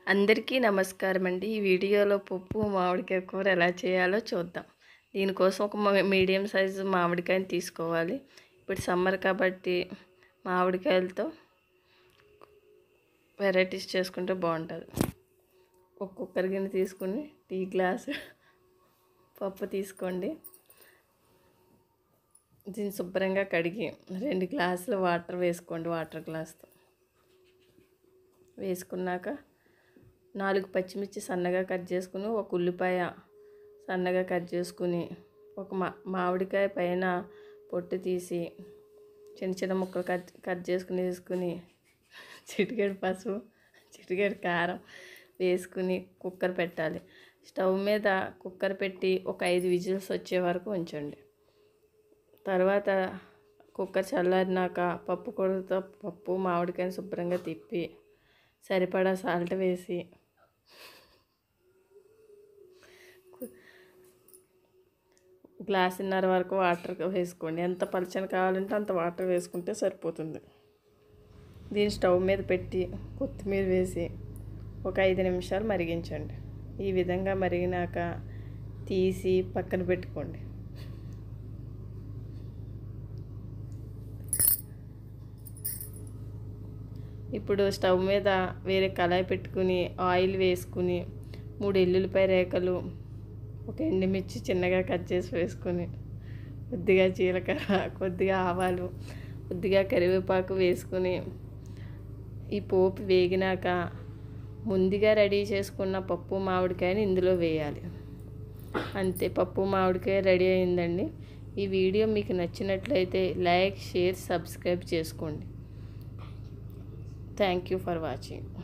అందరికీ నమస్కారం అండి ఈ వీడియోలో పప్పు మామిడికాయ కూర ఎలా చేయాలో చూద్దాం దీనికోసం ఒక మ- మీడియం సైజు మామిడికాయని తీసుకోవాలి ఇప్పుడు సమ్మర్ కాబట్టి మామిడికాయలతో వెరైటీస్ చేసుకుంటే బాగుంటుంది ఒక కుక్కర్ గిన్నె తీసుకుని టీ గ్లాస్ పప్పు తీసుకోండి దీన్ని శుభ్రంగా కడిగి రెండు గ్లాసులు వాటర్ వేసుకోండి వాటర్ గ్లాస్తో వేసుకున్నాక నాలుగు పచ్చిమిర్చి సన్నగా కట్ చేసుకుని ఒక ఉల్లిపాయ సన్నగా కట్ చేసుకుని ఒక మా మామిడికాయ పైన పొట్టు తీసి చిన్న చిన్న ముక్కలు కట్ కట్ చేసుకుని వేసుకుని చిటికెడు పసుపు చిటికెడు కారం వేసుకుని కుక్కర్ పెట్టాలి స్టవ్ మీద కుక్కర్ పెట్టి ఒక ఐదు విజిల్స్ వచ్చే వరకు ఉంచండి తర్వాత కుక్కర్ చల్లారినాక పప్పు కూరతో పప్పు మామిడికాయని శుభ్రంగా తిప్పి సరిపడా సాల్ట్ వేసి గ్లాసున్నర వరకు వాటర్ వేసుకోండి ఎంత పలచని కావాలంటే అంత వాటర్ వేసుకుంటే సరిపోతుంది దీన్ని స్టవ్ మీద పెట్టి కొత్తిమీర వేసి ఒక ఐదు నిమిషాలు మరిగించండి ఈ విధంగా మరిగినాక తీసి పక్కన పెట్టుకోండి ఇప్పుడు స్టవ్ మీద వేరే కళాయి పెట్టుకుని ఆయిల్ వేసుకుని మూడు ఎల్లుల్లిపాయ రేఖలు ఒక ఎండుమిర్చి చిన్నగా కట్ చేసి వేసుకుని కొద్దిగా జీలకర్ర కొద్దిగా ఆవాలు కొద్దిగా కరివేపాకు వేసుకుని ఈ పోపు వేగినాక ముందుగా రెడీ చేసుకున్న పప్పు మామిడికాయని ఇందులో వేయాలి అంతే పప్పు మామిడికాయ రెడీ అయిందండి ఈ వీడియో మీకు నచ్చినట్లయితే లైక్ షేర్ సబ్స్క్రైబ్ చేసుకోండి థ్యాంక్ యూ ఫర్ వాచింగ్